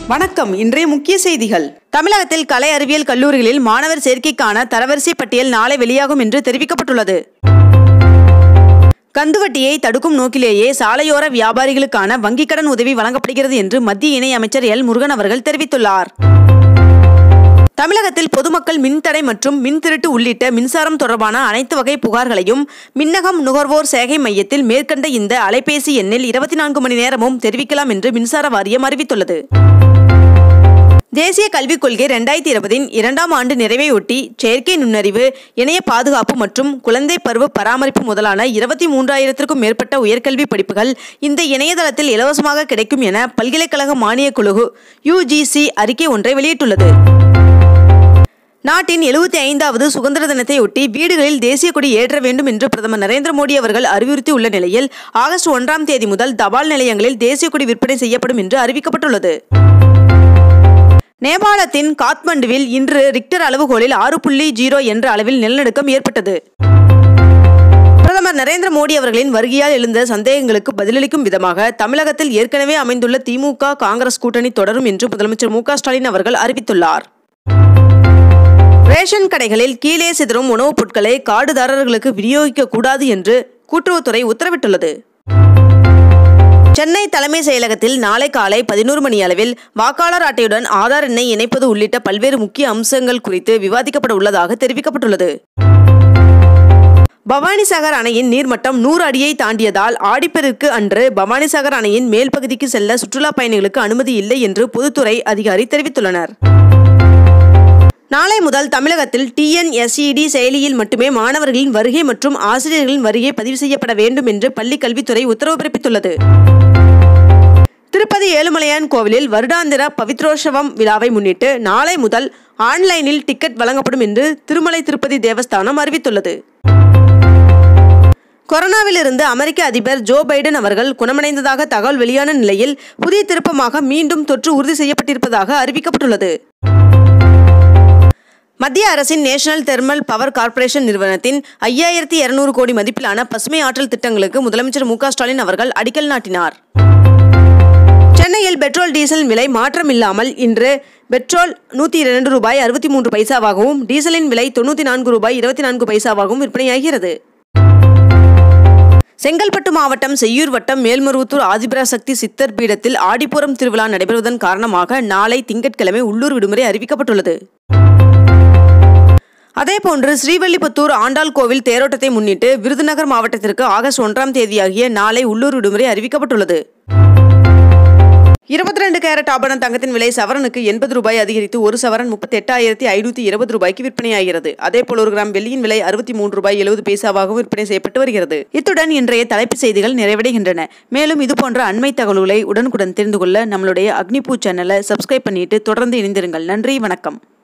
வணக்கம் இன்றைய முக்கிய செய்திகள் தமிழகத்தில் கலை அறிவியல் கல்லூரிகளில் மாணவர் சேர்க்கைக்கான தரவரிசை பட்டியல் நாளை வெளியாகும் என்று தெரிவிக்கப்பட்டுள்ளது கந்துவட்டியை தடுக்கும் நோக்கிலேயே சாலையோர வியாபாரிகளுக்கான வங்கிக் கடன் உதவி வழங்கப்படுகிறது என்று மத்திய இணையமைச்சர் எல் முருகன் அவர்கள் தெரிவித்துள்ளார் தமிழகத்தில் பொதுமக்கள் மின்தடை மற்றும் மின் திருட்டு உள்ளிட்ட மின்சாரம் தொடர்பான அனைத்து வகை புகார்களையும் மின்னகம் நுகர்வோர் சேகை மையத்தில் மேற்கண்ட இந்த அலைபேசி எண்ணில் இருபத்தி நான்கு மணி நேரமும் தெரிவிக்கலாம் என்று மின்சார வாரியம் அறிவித்துள்ளது தேசிய கல்விக் கொள்கை ரெண்டாயிரத்தி இருபதின் இரண்டாம் ஆண்டு நிறைவையொட்டி செயற்கை நுண்ணறிவு இணைய பாதுகாப்பு மற்றும் குழந்தை பருவ பராமரிப்பு முதலான இருபத்தி மூன்றாயிரத்திற்கும் மேற்பட்ட உயர்கல்வி படிப்புகள் இந்த இணையதளத்தில் இலவசமாக கிடைக்கும் என பல்கலைக்கழக மானியக் குழு யுஜிசி அறிக்கை ஒன்றை வெளியிட்டுள்ளது நாட்டின் எழுபத்தி ஐந்தாவது சுதந்திர தினத்தையொட்டி வீடுகளில் தேசிய கொடி ஏற்ற வேண்டும் என்று பிரதமர் நரேந்திர மோடி அவர்கள் அறிவுறுத்தியுள்ள நிலையில் ஆகஸ்ட் ஒன்றாம் தேதி முதல் தபால் நிலையங்களில் தேசிய கொடி விற்பனை செய்யப்படும் என்று அறிவிக்கப்பட்டுள்ளது நேபாளத்தின் காத்மண்டுவில் இன்று ரிக்டர் அளவுகோலில் ஆறு புள்ளி ஜீரோ என்ற அளவில் நிலநடுக்கம் ஏற்பட்டது பிரதமர் நரேந்திர மோடி அவர்களின் வருகையால் எழுந்த சந்தேகங்களுக்கு பதிலளிக்கும் விதமாக தமிழகத்தில் ஏற்கனவே அமைந்துள்ள திமுக காங்கிரஸ் கூட்டணி தொடரும் என்று முதலமைச்சர் மு க ஸ்டாலின் அவர்கள் அறிவித்துள்ளார் ரேஷன் கடைகளில் கீழே சிதறும் உணவுப் பொருட்களை கார்டுதாரர்களுக்கு விநியோகிக்க கூடாது என்று கூட்டுறவுத்துறை உத்தரவிட்டுள்ளது சென்னை தலைமை செயலகத்தில் நாளை காலை பதினோரு மணி அளவில் வாக்காளர் அட்டையுடன் ஆதார் எண்ணை இணைப்பது உள்ளிட்ட பல்வேறு முக்கிய அம்சங்கள் குறித்து விவாதிக்கப்பட உள்ளதாக தெரிவிக்கப்பட்டுள்ளது பவானிசாகர் அணையின் நீர்மட்டம் நூறு அடியை தாண்டியதால் ஆடிப்பெருக்கு அன்று பவானிசாகர் அணையின் மேல் பகுதிக்கு செல்ல சுற்றுலா பயணிகளுக்கு அனுமதி இல்லை என்று பொதுத்துறை அதிகாரி தெரிவித்துள்ளனர் நாளை முதல் தமிழகத்தில் டிஎன்எஸ்இடி செயலியில் மட்டுமே மாணவர்களின் வருகை மற்றும் ஆசிரியர்களின் வருகை பதிவு செய்யப்பட வேண்டும் என்று பள்ளி கல்வித்துறை உத்தரவு பிறப்பித்துள்ளது திருப்பதி ஏழுமலையான் கோவிலில் வருடாந்திர பவித்ரோற்சவம் விழாவை முன்னிட்டு நாளை முதல் ஆன்லைனில் டிக்கெட் வழங்கப்படும் என்று திருமலை திருப்பதி தேவஸ்தானம் அறிவித்துள்ளது கொரோனாவிலிருந்து அமெரிக்க அதிபர் ஜோ பைடன் அவர்கள் குணமடைந்ததாக தகவல் வெளியான நிலையில் புதிய திருப்பமாக மீண்டும் தொற்று உறுதி செய்யப்பட்டிருப்பதாக அறிவிக்கப்பட்டுள்ளது மத்திய அரசின் நேஷனல் தெர்மல் பவர் கார்ப்பரேஷன் நிறுவனத்தின் ஐயாயிரத்தி இருநூறு கோடி மதிப்பிலான பசுமை ஆற்றல் திட்டங்களுக்கு முதலமைச்சர் மு ஸ்டாலின் அவர்கள் அடிக்கல் நாட்டினார் சென்னையில் பெட்ரோல் டீசல் விலை மாற்றமில்லாமல் இன்று பெட்ரோல் நூற்றி இரண்டு ரூபாய் அறுபத்தி மூன்று பைசாவாகவும் டீசலின் விலை தொண்ணூற்றி நான்கு ரூபாய் இருபத்தி நான்கு பைசாவாகவும் விற்பனையாகிறது செங்கல்பட்டு மாவட்டம் செய்யூர் வட்டம் மேல்மருவத்தூர் ஆதிபராசக்தி சித்தர் பீடத்தில் ஆடிப்புறம் திருவிழா நடைபெறுவதன் காரணமாக நாளை திங்கட்கிழமை உள்ளூர் விடுமுறை அறிவிக்கப்பட்டுள்ளது அதேபோன்று ஸ்ரீவல்லிபுத்தூர் ஆண்டாள் கோவில் தேரோட்டத்தை முன்னிட்டு விருதுநகர் மாவட்டத்திற்கு ஆகஸ்ட் ஒன்றாம் தேதியாகிய நாளை உள்ளூர் விடுமுறை அறிவிக்கப்பட்டுள்ளது இருபத்தி ரெண்டு கேரட் ஆபரண தங்கத்தின் விலை சவரனுக்கு எண்பது ரூபாய் அதிகரித்து ஒரு சவரன் முப்பத்தி எட்டாயிரத்தி ஐநூற்றி இருபது ரூபாய்க்கு விற்பனையாகிறது அதேபோல் ஒரு கிராம் வெள்ளியின் விலை அறுபத்தி மூன்று ரூபாய் எழுபது பைசாவாகவும் விற்பனை செய்யப்பட்டு வருகிறது இத்துடன் இன்றைய தலைப்புச் செய்திகள் நிறைவடைகின்றன மேலும் இதுபோன்ற அண்மை தகவல்களை உடனுக்குடன் தெரிந்து கொள்ள நம்மளுடைய அக்னிபூ சேனலை சப்ஸ்கிரைப் பண்ணிட்டு தொடர்ந்து இணைந்திருங்கள் நன்றி வணக்கம்